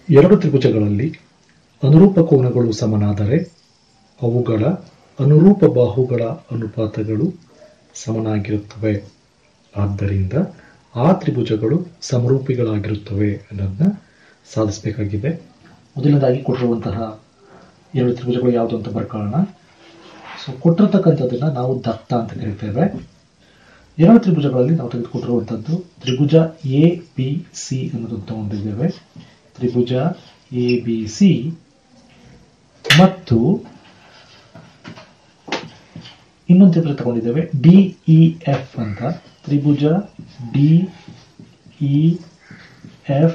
ಎರಡು ತ್ರಿಭುಜಗಳಲ್ಲಿ ಅನುರೂಪ ಕೋನಗಳು ಸಮನಾದರೆ ಅವುಗಳ ಅನುರೂಪ ಬಾಹುಗಳ ಅನುಪಾತಗಳು ಸಮನಾಗಿರುತ್ತವೆ ಆದ್ದರಿಂದ ಆ ತ್ರಿಭುಜಗಳು ಸಮರೂಪಿಗಳಾಗಿರುತ್ತವೆ ಅನ್ನೋದನ್ನ ಸಾಧಿಸಬೇಕಾಗಿದೆ ಮೊದಲನೇದಾಗಿ ಕೊಟ್ಟಿರುವಂತಹ ಎರಡು ತ್ರಿಭುಜಗಳು ಯಾವುದು ಅಂತ ಬರ್ಕೊಳ್ಳೋಣ ಸೊ ಕೊಟ್ಟಿರ್ತಕ್ಕಂಥದ್ದನ್ನ ನಾವು ದತ್ತ ಅಂತ ಕರಿತೇವೆ ಎರಡು ತ್ರಿಭುಜಗಳಲ್ಲಿ ನಾವು ತೆಗೆದುಕೊಟ್ಟಿರುವಂಥದ್ದು ತ್ರಿಭುಜ ಎ ಬಿ ಸಿ ಅನ್ನೋದನ್ನು ತಗೊಂಡಿದ್ದೇವೆ ತ್ರಿಭುಜ ಎ ಬಿ ಸಿ ಮತ್ತು ಇನ್ನೊಂದು ತ್ರಿಭುಜ ತಗೊಂಡಿದ್ದೇವೆ ಡಿ ಇ ಎಫ್ ಅಂತ ತ್ರಿಭುಜ ಡಿ ಇ ಎಫ್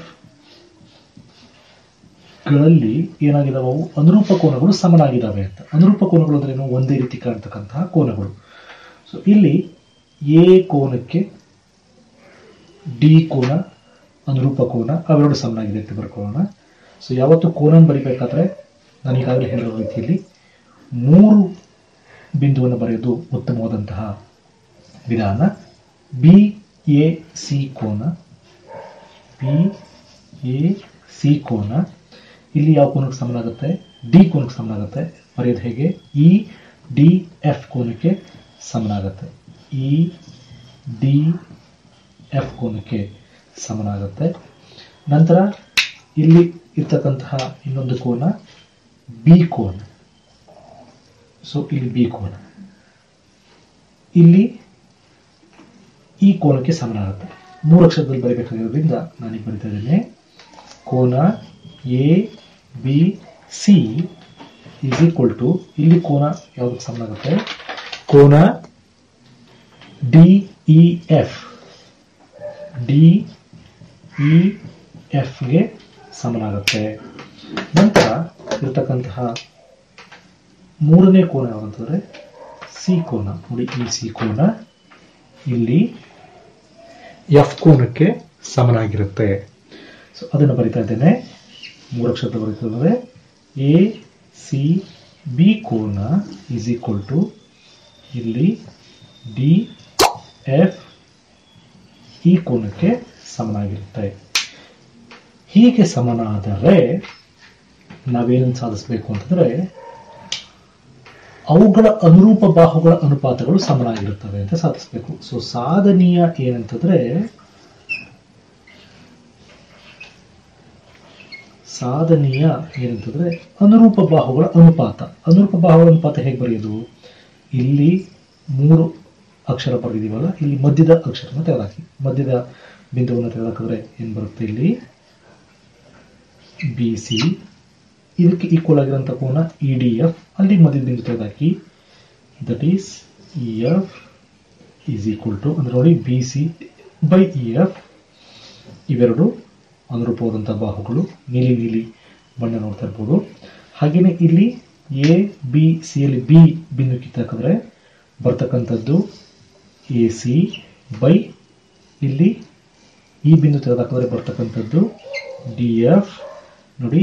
ಗಳಲ್ಲಿ ಏನಾಗಿದಾವೆ ಅವು ಅನುರೂಪ ಕೋನಗಳು ಸಮನಾಗಿದ್ದಾವೆ ಅಂತ ಅನುರೂಪ ಕೋನಗಳು ಅಂದ್ರೆ ಏನು ಒಂದೇ ರೀತಿ ಕಾಣ್ತಕ್ಕಂತಹ ಕೋನಗಳು ಸೊ ಇಲ್ಲಿ ಎ ಕೋನಕ್ಕೆ ಡಿ ಕೋನ ಅನುರೂಪ ಕೋನ ಅವೆರಡು ಸಮನಾಗಿದೆ ಅಂತ ಬರ್ಕೊಳ್ಳೋಣ ಸೊ ಯಾವತ್ತು ಕೋನ ಬರಿಬೇಕಾದ್ರೆ ನಾನು ಈಗಾಗಲೇ ಹೇಳಿರೋ ರೀತಿಯಲ್ಲಿ ಮೂರು ಬಿಂದುವನ್ನು ಬರೆಯೋದು ಉತ್ತಮವಾದಂತಹ ವಿಧಾನ ಬಿ ಎ ಸಿ ಕೋನ ಬಿ ಎ ಸಿ ಕೋನ ಇಲ್ಲಿ ಯಾವ ಕೋನಕ್ಕೆ ಸಮನಾಗುತ್ತೆ ಡಿ ಕೋನಕ್ಕೆ ಸಮನಾಗುತ್ತೆ ಬರೆಯೋದು ಹೇಗೆ ಇ ಡಿ ಎಫ್ ಕೋನಕ್ಕೆ ಸಮನಾಗುತ್ತೆ ಇ ಡಿ ಎಫ್ ಕೋನಕ್ಕೆ ಸಮನಾಗುತ್ತೆ ನಂತರ ಇಲ್ಲಿ ಇರ್ತಕ್ಕಂತಹ ಇನ್ನೊಂದು ಕೋನ ಬಿ ಕೋನ ಸೊ ಇಲ್ಲಿ ಬಿ ಕೋನ ಇಲ್ಲಿ ಈ ಕೋನಕ್ಕೆ ಸಮನಾಗುತ್ತೆ ಮೂರು ಅಕ್ಷರದಲ್ಲಿ ಬರೀಬೇಕಾಗಿರೋದ್ರಿಂದ ನಾನೀಗ ಬರಿತಾ ಇದ್ದೇನೆ ಕೋನ A B C is equal to ಇಲ್ಲಿ ಕೋನ ಯಾವುದಕ್ಕೆ ಸಮನಾಗುತ್ತೆ ಕೋನ D E F D E ಎಫ್ಗೆ ಸಮನಾಗುತ್ತೆ ನಂತರ ಇರತಕ್ಕಂತಹ ಮೂರನೇ ಕೋನ ಯಾವಂತಂದ್ರೆ ಸಿ ಕೋನ ನೋಡಿ ಈ ಸಿ ಕೋನ ಇಲ್ಲಿ ಎಫ್ ಕೋನಕ್ಕೆ ಸಮನಾಗಿರುತ್ತೆ ಸೊ ಅದನ್ನು ಬರಿತಾ ಇದ್ದೇನೆ ಮೂರು ಅಕ್ಷರ ಬರೀತಂದ್ರೆ ಎ ಸಿ ಬಿ ಕೋನ ಈಸ್ ಈಕ್ವಲ್ ಟು ಇಲ್ಲಿ ಡಿ ಎಫ್ ಈ ಕೋನಕ್ಕೆ ಸಮನಾಗಿರುತ್ತೆ ಹೀಗೆ ಸಮನಾದರೆ ನಾವೇನನ್ನು ಸಾಧಿಸಬೇಕು ಅಂತಂದ್ರೆ ಅವುಗಳ ಅನುರೂಪ ಬಾಹುಗಳ ಅನುಪಾತಗಳು ಸಮನಾಗಿರುತ್ತವೆ ಅಂತ ಸಾಧಿಸಬೇಕು ಸೊ ಸಾಧನೀಯ ಏನಂತಂದ್ರೆ ಸಾಧನೀಯ ಏನಂತಂದ್ರೆ ಅನುರೂಪ ಬಾಹುಗಳ ಅನುಪಾತ ಅನುರೂಪ ಬಾಹುಗಳ ಅನುಪಾತ ಹೇಗೆ ಬರೆಯೋದು ಇಲ್ಲಿ ಮೂರು ಅಕ್ಷರ ಬರೆದಿದೀವಲ್ಲ ಇಲ್ಲಿ ಮಧ್ಯದ ಅಕ್ಷರನ ತೆಗೆದಾಕಿ ಮಧ್ಯದ ಬಿಂದುವನ್ನು ತೆಗೆದಾಕಿದ್ರೆ ಏನು ಬರುತ್ತೆ ಇಲ್ಲಿ ಬಿ ಸಿ ಇದಕ್ಕೆ ಈಕ್ವಲ್ ಆಗಿರೋಂಥ ಕೋನ ಇ ಡಿ ಎಫ್ ಅಲ್ಲಿ ಮಧ್ಯದ ಬಿಂದು ತೆಗೆದಾಕಿ that is E F is equal to ಅಂದ್ರೆ ನೋಡಿ B C by E F ಇವೆರಡು ಅನುರೂಪವಾದಂಥ ಬಾಹುಗಳು ನೀಲಿ ನೀಲಿ ಬಣ್ಣ ನೋಡ್ತಾ ಇರ್ಬೋದು ಹಾಗೆಯೇ ಇಲ್ಲಿ ಎ ಬಿ ಸಿ ಅಲ್ಲಿ ಬಿ ಬಿಂದು ಕಿತ್ತಾಕಿದ್ರೆ ಬರ್ತಕ್ಕಂಥದ್ದು ಎ ಸಿ ಬೈ ಇಲ್ಲಿ ಈ ಬಿಂದು ತೆಗೆದಾಕಿದ್ರೆ ಬರ್ತಕ್ಕಂಥದ್ದು ಡಿ ಎಫ್ ನೋಡಿ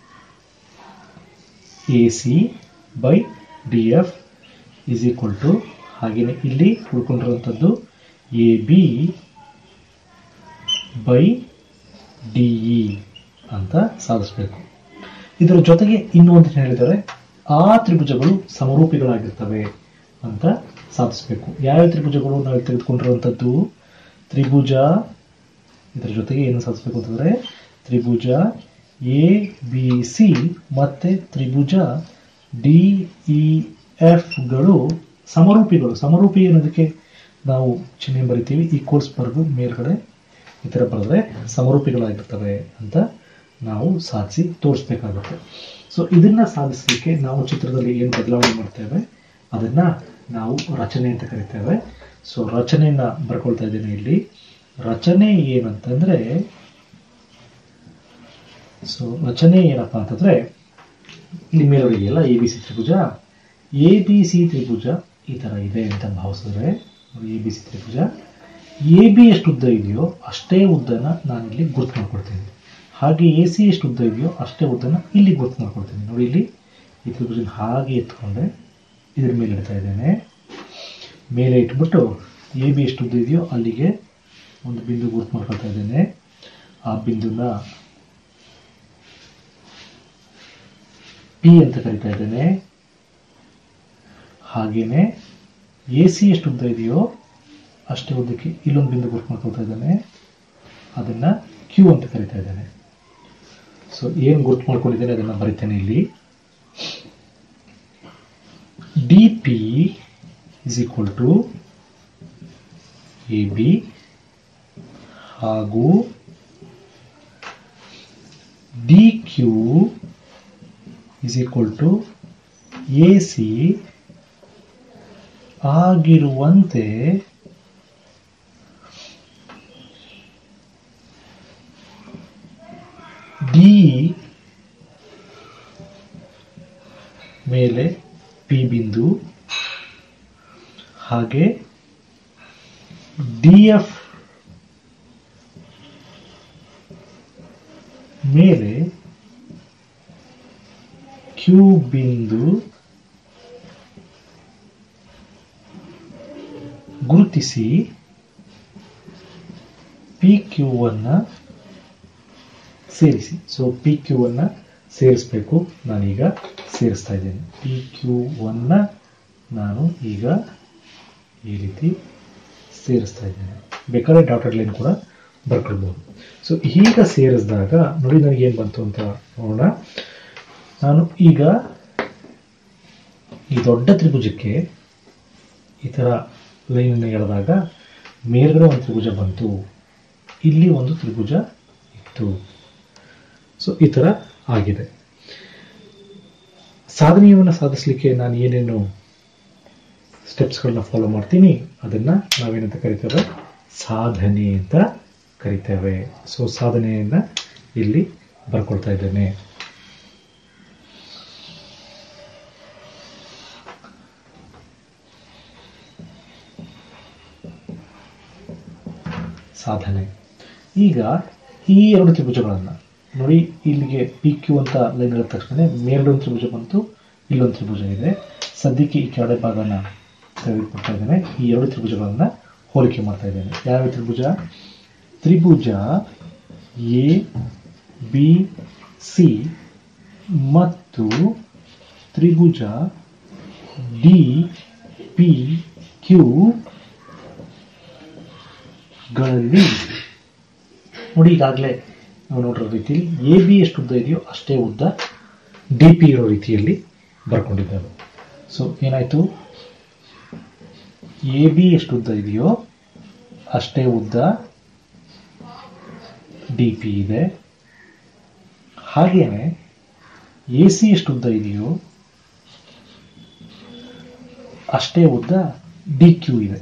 A C by D F is equal to ಹಾಗೆಯೇ ಇಲ್ಲಿ ಉಳ್ಕೊಂಡಿರುವಂಥದ್ದು A B by D E ಅಂತ ಸಾಧಿಸಬೇಕು ಇದರ ಜೊತೆಗೆ ಇನ್ನೂ ಒಂದು ಹೇಳಿದರೆ ಆ ತ್ರಿಭುಜಗಳು ಸಮರೂಪಿಗಳಾಗಿರ್ತವೆ ಅಂತ ಸಾಧಿಸಬೇಕು ಯಾವ ತ್ರಿಭುಜಗಳು ನಾವು ತೆಗೆದುಕೊಂಡಿರುವಂಥದ್ದು ತ್ರಿಭುಜ ಇದರ ಜೊತೆಗೆ ಏನು ಸಾಧಿಸಬೇಕು ಅಂತಂದ್ರೆ ತ್ರಿಭುಜ ಎ ಬಿ ಸಿ ಮತ್ತೆ ತ್ರಿಭುಜ ಡಿ ಇ ಎಫ್ಗಳು ಸಮರೂಪಿಗಳು ಸಮರೂಪಿ ಅನ್ನೋದಕ್ಕೆ ನಾವು ಚಿಹ್ನೆ ಬರಿತೀವಿ ಈಕ್ವಲ್ಸ್ ಬರೆದು ಮೇಲ್ಗಡೆ ಈ ಥರ ಬರೆದ್ರೆ ಸಮರೂಪಿಗಳಾಗಿರ್ತವೆ ಅಂತ ನಾವು ಸಾಧಿಸಿ ತೋರಿಸ್ಬೇಕಾಗುತ್ತೆ ಸೊ ಇದನ್ನ ಸಾಧಿಸಲಿಕ್ಕೆ ನಾವು ಚಿತ್ರದಲ್ಲಿ ಏನು ಬದಲಾವಣೆ ಮಾಡ್ತೇವೆ ಅದನ್ನ ನಾವು ರಚನೆ ಅಂತ ಕರಿತೇವೆ ಸೊ ರಚನೆಯನ್ನ ಬರ್ಕೊಳ್ತಾ ಇದ್ದೇನೆ ಇಲ್ಲಿ ರಚನೆ ಏನಂತಂದ್ರೆ ಸೊ ರಚನೆ ಏನಪ್ಪ ಅಂತಂದ್ರೆ ಇಲ್ಲಿ ಮೇಲುಗಡೆ ಇದೆಯಲ್ಲ ಎ ಬಿ ಸಿ ತ್ರಿಭುಜ ಎ ಬಿ ಸಿ ತ್ರಿಭುಜ ಈ ತರ ಇದೆ ಅಂತ ಭಾವಿಸಿದ್ರೆ ಎ ಬಿ ಸಿ ತ್ರಿಭುಜ ಎ ಬಿ ಎಷ್ಟು ಉದ್ದ ಇದೆಯೋ ಅಷ್ಟೇ ಉದ್ದನ ನಾನು ಇಲ್ಲಿ ಗುರ್ತು ಮಾಡ್ಕೊಳ್ತೀನಿ ಹಾಗೆ ಎ ಸಿ ಎಷ್ಟು ಉದ್ದ ಇದೆಯೋ ಅಷ್ಟೇ ಉದ್ದನ ಇಲ್ಲಿ ಗುರ್ತು ಮಾಡ್ಕೊಳ್ತೀನಿ ನೋಡಿ ಇಲ್ಲಿ ಈ ತ್ರಿಭುಜನ ಹಾಗೆ ಎತ್ಕೊಂಡೆ ಇದ್ರ ಮೇಲೆ ಇಡ್ತಾ ಇದ್ದೇನೆ ಮೇಲೆ ಇಟ್ಬಿಟ್ಟು ಎ ಬಿ ಎಷ್ಟು ಉದ್ದ ಇದೆಯೋ ಅಲ್ಲಿಗೆ ಒಂದು ಬಿಂದು ಗುರ್ತು ಮಾಡ್ಕೊಳ್ತಾ ಇದ್ದೇನೆ ಆ ಬಿಂದುನ ಪಿ ಅಂತ ಕರಿತಾ ಇದ್ದೇನೆ ಹಾಗೇನೆ ಎ ಸಿ ಎಷ್ಟು ಉದ್ದ ಇದೆಯೋ ಅಷ್ಟೇ ಉದ್ದಕ್ಕೆ ಇಲ್ಲೊಂದು ಬಿಂದು ಗುರುತು ಮಾಡ್ಕೊಳ್ತಾ ಇದ್ದೇನೆ ಅದನ್ನ ಕ್ಯೂ ಅಂತ ಕರಿತಾ ಇದ್ದೇನೆ ಸೊ ಏನು ಗುರುತು ಮಾಡ್ಕೊಂಡಿದ್ದೇನೆ ಅದನ್ನ ಬರಿತೇನೆ ಇಲ್ಲಿ D P is equal to A B ಹಾಗೂ D Q is equal to A C ಆಗಿರುವಂತೆ ಡಿ ಮೇಲೆ ಪಿ ಬಿಂದು ಹಾಗೆ ಡಿ ಎಫ್ ಮೇಲೆ ಕ್ಯೂ ಬಿಂದು ಗುರುತಿಸಿ ಪಿ ಕ್ಯೂ ಅನ್ನ ಸೇರಿಸಿ ಸೊ ಪಿ ಕ್ಯೂ ಅನ್ನ ಸೇರಿಸಬೇಕು ನಾನೀಗ ಸೇರಿಸ್ತಾ ಇದ್ದೇನೆ ಪಿ ಕ್ಯೂ ಅನ್ನ ನಾನು ಈಗ ಈ ರೀತಿ ಸೇರಿಸ್ತಾ ಇದ್ದೇನೆ ಬೇಕಾದ್ರೆ ಡಾಟೆಡ್ ಲೈನ್ ಕೂಡ ಬರ್ಕೊಳ್ಬೋದು ಸೊ ಈಗ ಸೇರಿಸಿದಾಗ ನೋಡಿ ನನಗೆ ಏನು ಬಂತು ಅಂತ ನೋಡೋಣ ನಾನು ಈಗ ಈ ದೊಡ್ಡ ತ್ರಿಭುಜಕ್ಕೆ ಈ ಥರ ಲೈನನ್ನು ಎಳೆದಾಗ ಮೇಲ್ಗಡೆ ಒಂದು ತ್ರಿಭುಜ ಬಂತು ಇಲ್ಲಿ ಒಂದು ತ್ರಿಭುಜ ಇತ್ತು ಸೊ ಈ ಥರ ಆಗಿದೆ ಸಾಧನೆಯನ್ನು ಸಾಧಿಸಲಿಕ್ಕೆ ನಾನು ಏನೇನು ಸ್ಟೆಪ್ಸ್ಗಳನ್ನ ಫಾಲೋ ಮಾಡ್ತೀನಿ ಅದನ್ನ ನಾವೇನಂತ ಕರಿತೇವೆ ಸಾಧನೆ ಅಂತ ಕರಿತೇವೆ ಸೊ ಸಾಧನೆಯನ್ನ ಇಲ್ಲಿ ಬರ್ಕೊಳ್ತಾ ಇದ್ದೇನೆ ಸಾಧನೆ ಈಗ ಈ ಎರಡು ತ್ರಿಭುಜಗಳನ್ನು ನೋಡಿ ಇಲ್ಲಿಗೆ ಪಿ ಕ್ಯೂ ಅಂತ ಲೈನ್ ಹೇಳಿದ ತಕ್ಷಣ ಮೇಲ್ಗಡೆ ತ್ರಿಭುಜ ಬಂತು ಇಲ್ಲೊಂದು ತ್ರಿಭುಜ ಇದೆ ಸದ್ಯಕ್ಕೆ ಈ ಕೆಳಗಡೆ ಭಾಗನ ತೆಗೆದುಕೊಳ್ತಾ ಇದ್ದೇನೆ ಈ ಎರಡು ತ್ರಿಭುಜಗಳನ್ನ ಹೋಲಿಕೆ ಮಾಡ್ತಾ ಇದ್ದೇನೆ ಯಾವ ತ್ರಿಭುಜ ತ್ರಿಭುಜ ಎ ಬಿ ಸಿ ಮತ್ತು ತ್ರಿಭುಜ ಡಿ ಪಿ ಕ್ಯೂ ಗಳಲ್ಲಿ ನೋಡಿ ಈಗಾಗಲೇ ನಾವು ನೋಡಿರೋ ರೀತಿಯಲ್ಲಿ ಎ ಬಿ ಎಷ್ಟು ಉದ್ದ ಇದೆಯೋ ಅಷ್ಟೇ ಉದ್ದ ಡಿ ಪಿ ಇರೋ ರೀತಿಯಲ್ಲಿ ಬರ್ಕೊಂಡಿದ್ದೇವೆ ಸೊ ಏನಾಯಿತು ಎ ಬಿ ಎಷ್ಟು ಉದ್ದ ಇದೆಯೋ ಅಷ್ಟೇ ಉದ್ದ ಡಿ ಪಿ ಇದೆ ಹಾಗೇನೆ ಎ ಸಿ ಎಷ್ಟು ಉದ್ದ ಇದೆಯೋ ಅಷ್ಟೇ ಉದ್ದ ಡಿ ಕ್ಯೂ ಇದೆ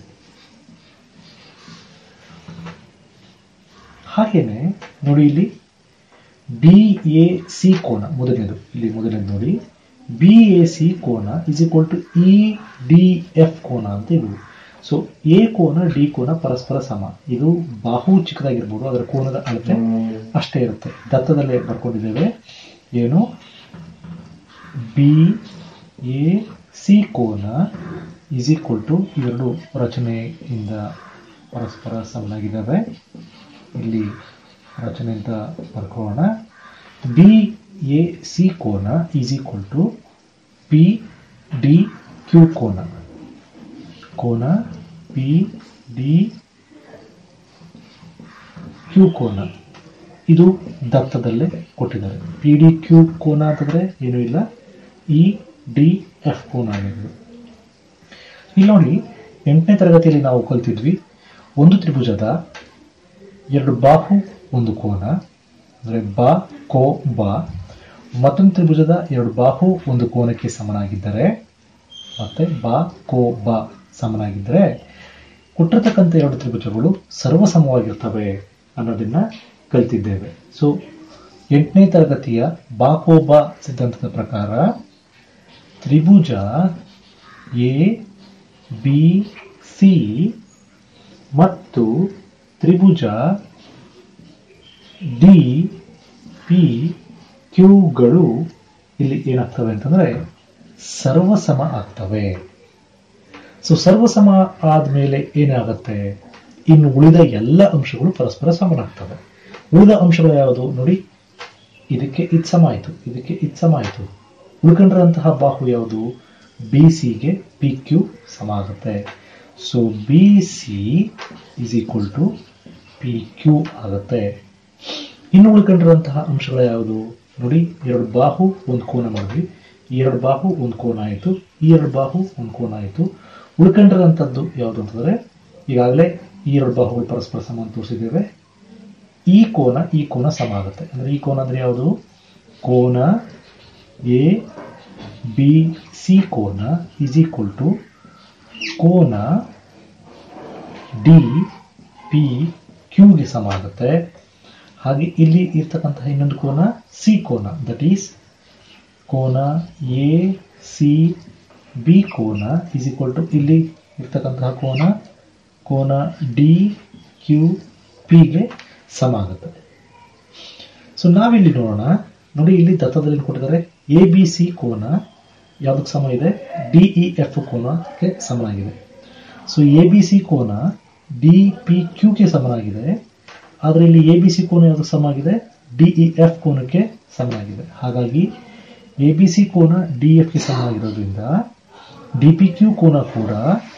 ಹಾಗೇನೆ ನೋಡಿ ಇಲ್ಲಿ ಬಿ ಎ ಸಿ ಕೋನ ಮೊದಲನೇದು ಇಲ್ಲಿ ಮೊದಲನೇದು ನೋಡಿ ಬಿ ಎ ಸಿ ಕೋನ is equal to E D F ಕೋನ ಅಂತ ಇರುವುದು ಸೊ ಎ ಕೋನ ಡಿ ಕೋನ ಪರಸ್ಪರ ಸಮ ಇದು ಬಾಹು ಚಿಕ್ಕದಾಗಿರ್ಬೋದು ಅದರ ಕೋನದ ಅಳತೆ ಅಷ್ಟೇ ಇರುತ್ತೆ ದತ್ತದಲ್ಲೇ ಬರ್ಕೊಂಡಿದ್ದೇವೆ ಏನು ಬಿ ಎ ಸಿ ಕೋನ ಇಸ್ ಈಕ್ವಲ್ ಟು ಇವೆರಡು ರಚನೆಯಿಂದ ಪರಸ್ಪರ ಸಮನಾಗಿದ್ದಾವೆ ಇಲ್ಲಿ ರಚನೆ ಅಂತ ಬರ್ಕೊಳ್ಳೋಣ ಬಿ ಎ ಸಿ ಕೋನ is equal to P D Q ಕೋನ ಕೋನ ಪಿ ಡಿ ಕ್ಯೂ ಕೋನ ಇದು ದತ್ತದಲ್ಲೇ ಕೊಟ್ಟಿದ್ದಾರೆ ಪಿ ಡಿ ಕ್ಯೂ ಕೋನ ಅಂತಂದ್ರೆ ಏನೂ ಇಲ್ಲ ಇ ಡಿ ಎಫ್ ಕೋನ ಆಗಿರೋದು ಇಲ್ಲಿ ನೋಡಿ ಎಂಟನೇ ತರಗತಿಯಲ್ಲಿ ನಾವು ಕಲ್ತಿದ್ವಿ ಒಂದು ತ್ರಿಭುಜದ ಎರಡು ಬಾಹು ಒಂದು ಕೋನ ಅಂದರೆ ಬಾ ಕೋ ಬಾ ಮತ್ತೊಂದು ತ್ರಿಭುಜದ ಎರಡು ಬಾಹು ಒಂದು ಕೋನಕ್ಕೆ ಸಮನಾಗಿದ್ದರೆ ಮತ್ತೆ ಬಾ ಕೋ ಬಾ ಸಮನಾಗಿದ್ದರೆ ಕೊಟ್ಟಿರ್ತಕ್ಕಂಥ ಎರಡು ತ್ರಿಭುಜಗಳು ಸರ್ವಸಮವಾಗಿರ್ತವೆ ಅನ್ನೋದನ್ನ ಕಲ್ತಿದ್ದೇವೆ ಸೊ ಎಂಟನೇ ತರಗತಿಯ ಬಾ ಕೋ ಬಾ ಸಿದ್ಧಾಂತದ ಪ್ರಕಾರ ತ್ರಿಭುಜ ಎ ಬಿ ಸಿ ಮತ್ತು ತ್ರಿಭುಜ ಡಿ ಪಿ ಕ್ಯೂಗಳು ಇಲ್ಲಿ ಏನಾಗ್ತವೆ ಅಂತಂದ್ರೆ ಸರ್ವಸಮ ಆಗ್ತವೆ ಸೊ ಸರ್ವಸಮ ಆದ್ಮೇಲೆ ಏನಾಗುತ್ತೆ ಇನ್ನು ಉಳಿದ ಎಲ್ಲ ಅಂಶಗಳು ಪರಸ್ಪರ ಸಮನಾಗ್ತವೆ ಉಳಿದ ಅಂಶಗಳು ಯಾವುದು ನೋಡಿ ಇದಕ್ಕೆ ಇದು ಸಮ ಆಯಿತು ಇದಕ್ಕೆ ಇದು ಸಮ ಆಯಿತು ಉಳ್ಕೊಂಡಿರೋಂತಹ ಬಾಹು ಯಾವುದು ಬಿ ಸಿಗೆ ಪಿ ಕ್ಯೂ ಸಮ ಆಗುತ್ತೆ so B C is equal to P Q ಆಗುತ್ತೆ ಇನ್ನು ಉಳ್ಕೊಂಡಿರುವಂತಹ ಅಂಶಗಳು ಯಾವುದು ನೋಡಿ ಎರಡು ಬಾಹು ಒಂದು ಕೋನ ಮಾಡಿದ್ವಿ ಈ ಎರಡು ಬಾಹು ಒಂದು ಕೋನ ಆಯಿತು ಈ ಎರಡು ಬಾಹು ಒಂದು ಕೋನ ಆಯಿತು ಉಳ್ಕೊಂಡಿರೋಂಥದ್ದು ಯಾವುದು ಅಂತಂದ್ರೆ ಈಗಾಗಲೇ ಈ ಎರಡು ಬಾಹುಗಳು ಪರಸ್ಪರ ಸಮ ಅಂತ ತೋರಿಸಿದ್ದೇವೆ ಈ ಕೋನ ಈ ಕೋನ ಸಮ ಆಗುತ್ತೆ ಅಂದ್ರೆ ಈ ಕೋನ ಅಂದ್ರೆ ಯಾವುದು ಕೋನ ಎ ಬಿ ಸಿ ಕೋನ ಇಸ್ ಈಕ್ವಲ್ ಟು ಕೋನ ಡಿ ಪಿ ಕ್ಯೂಗೆ ಸಮ ಆಗುತ್ತೆ ಹಾಗೆ ಇಲ್ಲಿ ಇರ್ತಕ್ಕಂತಹ ಇನ್ನೊಂದು ಕೋನ ಸಿ ಕೋನ ದಟ್ ಈಸ್ ಕೋನ ಎ ಸಿ ಬಿ ಕೋನ ಇಸ್ ಈಕ್ವಲ್ ಟು ಇಲ್ಲಿ ಇರ್ತಕ್ಕಂತಹ ಕೋನ ಕೋನ ಡಿ ಕ್ಯೂ ಪಿಗೆ ಸಮ ಆಗುತ್ತೆ ಸೊ ನಾವಿಲ್ಲಿ ನೋಡೋಣ ನೋಡಿ ಇಲ್ಲಿ ದತ್ತದಲ್ಲಿ ಕೊಟ್ಟಿದ್ದಾರೆ ಎ ಬಿ ಸಿ ಕೋನ ಯಾವುದಕ್ಕೆ ಸಮ ಇದೆ ಡಿ ಇ ಎಫ್ ಕೋನಕ್ಕೆ ಸಮನಾಗಿದೆ ಸೊ ಎ ಬಿ ಸಿ ಕೋನ ಡಿ ಪಿ ಕ್ಯೂಗೆ ಸಮನಾಗಿದೆ ಆದರೆ ಇಲ್ಲಿ ಎ ಬಿ ಸಿ ಕೋನ ಯಾವುದಕ್ಕೆ ಸಮ ಆಗಿದೆ ಡಿ ಇ ಎಫ್ ಕೋನಕ್ಕೆ ಸಮನಾಗಿದೆ ಹಾಗಾಗಿ ಎ ಬಿ ಸಿ ಕೋನ ಡಿ ಎಫ್ಗೆ ಸಮನಾಗಿರೋದ್ರಿಂದ ಡಿ ಪಿ ಕ್ಯೂ ಕೋನ ಕೂಡ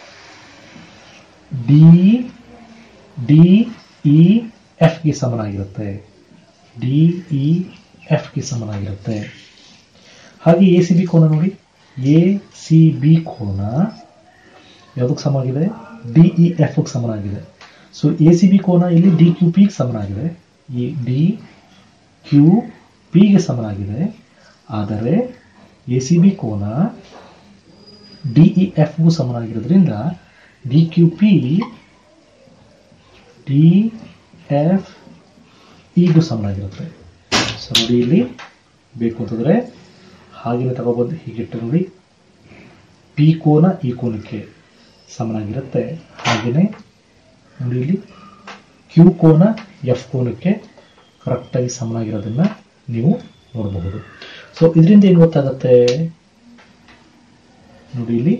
ಡಿ ಡಿ ಇ ಎಫ್ಗೆ ಸಮನಾಗಿರುತ್ತೆ ಡಿ ಇ ಎಫ್ಗೆ ಸಮನಾಗಿರುತ್ತೆ ಹಾಗೆ ಎ ಸಿ ಬಿ ಕೋನ ನೋಡಿ ಎ ಸಿ ಬಿ ಕೋನ ಯಾವುದಕ್ಕೆ ಸಮವಾಗಿದೆ ಡಿ ಇ ಎಫ್ ಸಮನಾಗಿದೆ ಸೊ ಎ ಸಿ ಬಿ ಕೋನ ಇಲ್ಲಿ ಡಿ ಕ್ಯೂ ಪಿಗೆ ಸಮನಾಗಿದೆ ಈ ಡಿ ಕ್ಯೂ ಪಿಗೆ ಸಮನಾಗಿದೆ ಆದರೆ ಎ ಸಿ ಬಿ ಕೋನ ಡಿ ಇ ಎಫ್ಗೂ ಸಮನಾಗಿರೋದ್ರಿಂದ D Q P D F ಇಗೂ ಸಮನಾಗಿರುತ್ತೆ ಸೊ ನೋಡಿ ಇಲ್ಲಿ ಬೇಕು ಅಂತಂದ್ರೆ ಹಾಗೆಯೇ ತಗೊಬಂದು ಹೀಗಿಟ್ಟು ನೋಡಿ ಪಿ ಕೋನ ಈ ಕೋನಕ್ಕೆ ಸಮನಾಗಿರುತ್ತೆ ಹಾಗೆಯೇ ನೋಡಿ ಇಲ್ಲಿ ಕ್ಯೂ ಕೋನ ಎಫ್ ಕೋನಕ್ಕೆ ಕರೆಕ್ಟಾಗಿ ಸಮನಾಗಿರೋದನ್ನ ನೀವು ನೋಡಬಹುದು ಸೊ ಇದರಿಂದ ಏನು ಗೊತ್ತಾಗುತ್ತೆ ನೋಡಿ ಇಲ್ಲಿ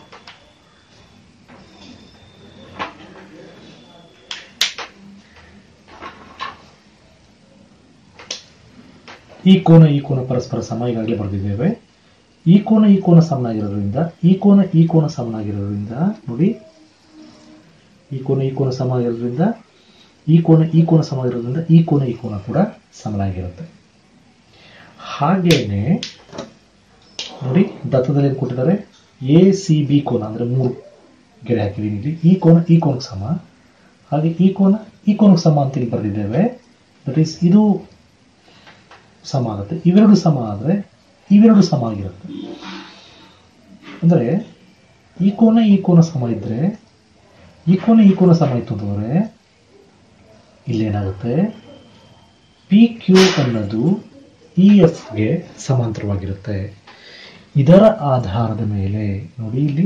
ಈ ಕೋನ ಈ ಕೋನ ಪರಸ್ಪರ ಸಮ ಈಗಾಗಲೇ ಬರೆದಿದ್ದೇವೆ ಈ ಕೋನ ಈ ಕೋನ ಸಮನಾಗಿರೋದ್ರಿಂದ ಈ ಕೋನ ಈ ಕೋನ ಸಮನಾಗಿರೋದ್ರಿಂದ ನೋಡಿ ಈ ಕೋನ ಈ ಕೋನ ಸಮ ಆಗಿರೋದ್ರಿಂದ ಈ ಕೋನ ಈ ಕೋನ ಸಮ ಆಗಿರೋದ್ರಿಂದ ಈ ಕೋನ ಈ ಕೋನ ಕೂಡ ಸಮನಾಗಿರುತ್ತೆ ಹಾಗೇನೆ ನೋಡಿ ದತ್ತದಲ್ಲಿ ಏನು ಕೊಟ್ಟಿದ್ದಾರೆ ಎ ಸಿ ಬಿ ಕೋನ ಅಂದ್ರೆ ಮೂರು ಗೆರೆ ಹಾಕಿದ್ದೀನಿ ಇಲ್ಲಿ ಈ ಕೋನ ಈ ಕೋನಕ್ಕೆ ಸಮ ಹಾಗೆ ಈ ಕೋನ ಈ ಕೋನಕ್ಕೆ ಸಮ ಅಂತ ಇಲ್ಲಿ ಬರೆದಿದ್ದೇವೆ ದಟ್ ಈಸ್ ಇದು ಸಮ ಆಗುತ್ತೆ ಇವೆರಡು ಸಮ ಆದರೆ ಇವೆರಡು ಸಮ ಆಗಿರುತ್ತೆ ಅಂದರೆ ಈ ಕೋನ ಈ ಕೋನ ಸಮ ಇದ್ರೆ ಈ ಕೋನ ಈ ಕೋನ ಸಮ ಇತ್ತು ಅಂತಂದ್ರೆ ಇಲ್ಲೇನಾಗುತ್ತೆ ಪಿ ಕ್ಯೂ ಅನ್ನೋದು ಇ ಎಫ್ಗೆ ಸಮಾಂತರವಾಗಿರುತ್ತೆ ಇದರ ಆಧಾರದ ಮೇಲೆ ನೋಡಿ ಇಲ್ಲಿ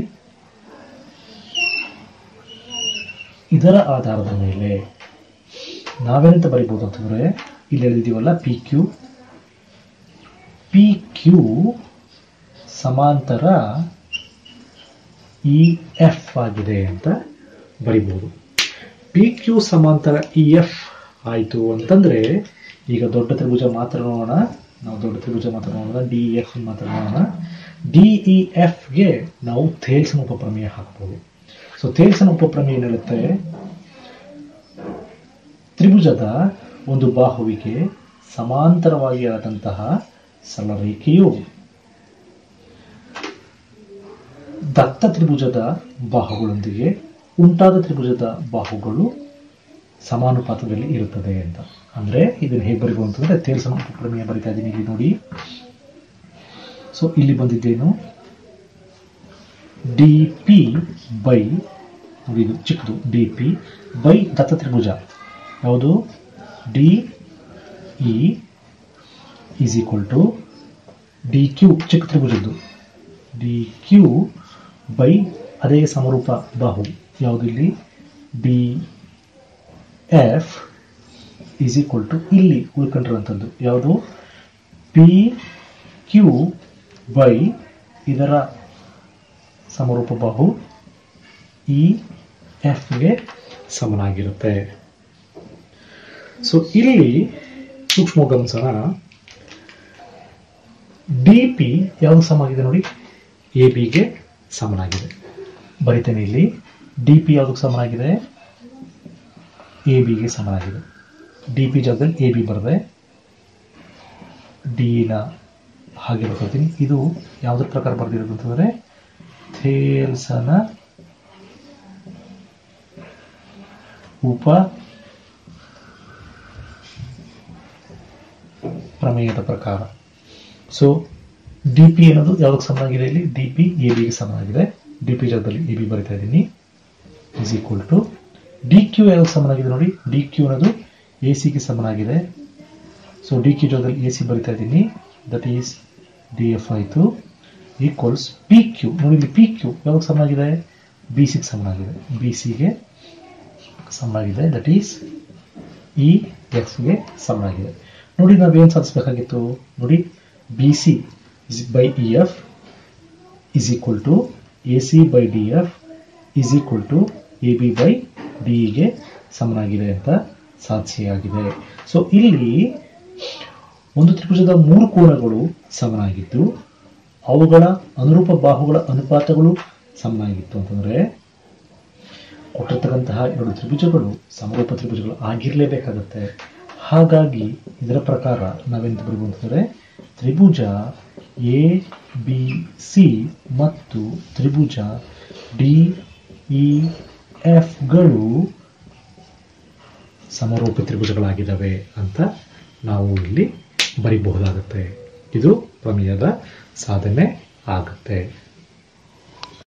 ಇದರ ಆಧಾರದ ಮೇಲೆ ನಾವೇನಂತ ಬರಿಬೋದು ಅಂತಂದ್ರೆ ಇಲ್ಲಿ ಹೇಳಿದೀವಲ್ಲ ಪಿ ಕ್ಯೂ ಪಿ ಕ್ಯೂ ಸಮಾಂತರ ಇ ಎಫ್ ಆಗಿದೆ ಅಂತ ಬರಿಬೋದು ಪಿ ಕ್ಯೂ ಸಮಾಂತರ ಇ ಎಫ್ ಆಯಿತು ಅಂತಂದ್ರೆ ಈಗ ದೊಡ್ಡ ತ್ರಿಭುಜ ಮಾತ್ರ ನೋಡೋಣ ನಾವು ದೊಡ್ಡ ತ್ರಿಭುಜ ಮಾತ್ರ ನೋಡೋಣ ಡಿ ಎಫ್ ಮಾತ್ರ ನೋಡೋಣ ಡಿ ಇ ಎಫ್ಗೆ ನಾವು ಥೇಲ್ಸನ್ ಉಪಪ್ರಮೇಯ ಹಾಕ್ಬೋದು ಸೊ ಥೇಲ್ಸನ್ ಉಪಪ್ರಮೇಯ ಏನು ಹೇಳುತ್ತೆ ತ್ರಿಭುಜದ ಒಂದು ಬಾಹುವಿಗೆ ಸಮಾಂತರವಾಗಿ ಆದಂತಹ ಸರಳ ರೇಖೆಯು ದತ್ತ ತ್ರಿಭುಜದ ಬಾಹುಗಳೊಂದಿಗೆ ಉಂಟಾದ ತ್ರಿಭುಜದ ಬಾಹುಗಳು ಸಮಾನುಪಾತದಲ್ಲಿ ಇರುತ್ತದೆ ಅಂತ ಅಂದ್ರೆ ಇದನ್ನು ಹೇಗೆ ಬರಿಬಹುದು ಅಂತಂದ್ರೆ ತೇಲ್ಸಮ ಉಪಪ್ರಮೇಯ ಬರಿತಾ ಇದ್ದೀನಿ ಇಲ್ಲಿ ನೋಡಿ ಸೊ ಇಲ್ಲಿ ಬಂದಿದ್ದೇನು ಡಿ ಪಿ ಬೈ ನೋಡಿ ಇದು ಚಿಕ್ಕದು ಡಿ ಪಿ ಬೈ ದತ್ತ ತ್ರಿಭುಜ ಯಾವುದು D E is equal to D Q ಚಿಕ್ಕ ತ್ರಿಭುಜದ್ದು ಡಿ ಕ್ಯೂ ಬೈ ಅದೇ ಸಮರೂಪ ಬಾಹು ಯಾವುದು ಇಲ್ಲಿ D F is equal to ಇಲ್ಲಿ ಉಳ್ಕೊಂಡಿರುವಂಥದ್ದು ಯಾವುದು ಪಿ ಕ್ಯೂ ಬೈ ಇದರ ಸಮರೂಪ ಬಾಹು ಇ ಎಫ್ಗೆ ಸಮನಾಗಿರುತ್ತೆ ಸೊ ಇಲ್ಲಿ ಸೂಕ್ಷ್ಮ ಗಮನಿಸೋಣ ಡಿ ಪಿ ಯಾವ್ದು ಸಮ ಆಗಿದೆ ನೋಡಿ ಎ ಬಿಗೆ ಸಮನಾಗಿದೆ ಬರಿತೇನೆ ಇಲ್ಲಿ ಡಿ ಪಿ ಯಾವುದಕ್ಕೆ ಸಮನಾಗಿದೆ ಎ ಬಿಗೆ ಸಮನಾಗಿದೆ ಡಿ ಪಿ ಜಾಗದಲ್ಲಿ ಎ ಬಿ ಬರೆದೆ ಡಿನ ಹಾಗೆ ಬರ್ಕೊಳ್ತೀನಿ ಇದು ಯಾವುದ್ರ ಪ್ರಕಾರ ಬರೆದಿರೋದು ಅಂತಂದರೆ ಥೇಲ್ಸನ ಉಪ ಪ್ರಮೇಯದ ಪ್ರಕಾರ ಸೊ ಡಿ ಪಿ ಅನ್ನೋದು ಯಾವುದಕ್ಕೆ ಸಮನಾಗಿದೆ ಇಲ್ಲಿ ಡಿ ಪಿ ಎ ಬಿಗೆ ಸಮನಾಗಿದೆ ಡಿ ಪಿ ಜಾಗದಲ್ಲಿ ಎ ಬಿ ಬರಿತಾ ಇದ್ದೀನಿ is equal to D Q ಯಾವುದಕ್ಕೆ ಸಮನಾಗಿದೆ ನೋಡಿ ಡಿ ಕ್ಯೂ ಅನ್ನೋದು ಎ ಸಿಗೆ ಸಮನಾಗಿದೆ ಸೊ ಡಿ ಕ್ಯೂ ಜಾಗದಲ್ಲಿ ಎ ಸಿ ಬರಿತಾ ಇದ್ದೀನಿ ದಟ್ ಈಸ್ ಡಿ ಎಫ್ ಆಯಿತು ಈಕ್ವಲ್ಸ್ ಪಿ ಕ್ಯೂ ನೋಡಿ ಇಲ್ಲಿ ಪಿ ಕ್ಯೂ ಯಾವಾಗ ಸಮನಾಗಿದೆ ಬಿ ಸಿಗೆ ಸಮನಾಗಿದೆ ಬಿ ಸಿಗೆ ಸಮನಾಗಿದೆ ದಟ್ ಈಸ್ ಇ ಎಫ್ಗೆ ಸಮನಾಗಿದೆ ನೋಡಿ ನಾವೇನು ಸಾಧಿಸಬೇಕಾಗಿತ್ತು ನೋಡಿ B C by E F is equal to A C by D F is equal to A B by D ಗೆ ಸಮನಾಗಿದೆ ಅಂತ ಸಾಧಿಸಿಯಾಗಿದೆ ಸೊ ಇಲ್ಲಿ ಒಂದು ತ್ರಿಭುಜದ ಮೂರು ಕೋನಗಳು ಸಮನಾಗಿದ್ದು ಅವುಗಳ ಅನುರೂಪ ಬಾಹುಗಳ ಅನುಪಾತಗಳು ಸಮನಾಗಿತ್ತು ಅಂತಂದ್ರೆ ಕೊಟ್ಟಿರ್ತಕ್ಕಂತಹ ಎರಡು ತ್ರಿಭುಜಗಳು ಸಮರೂಪ ತ್ರಿಭುಜಗಳು ಆಗಿರಲೇಬೇಕಾಗತ್ತೆ ಹಾಗಾಗಿ ಇದರ ಪ್ರಕಾರ ನಾವೆಂತ ಬರಬಹುದು ಅಂತಂದ್ರೆ ತ್ರಿಭುಜ ಎ ಬಿ ಸಿ ಮತ್ತು ತ್ರಿಭುಜ ಡಿ ಇ ಎಫ್ಗಳು ಸಮರೂಪಿ ತ್ರಿಭುಜಗಳಾಗಿದ್ದಾವೆ ಅಂತ ನಾವು ಇಲ್ಲಿ ಬರಿಬಹುದಾಗುತ್ತೆ ಇದು ಪ್ರಮೇಯದ ಸಾಧನೆ ಆಗುತ್ತೆ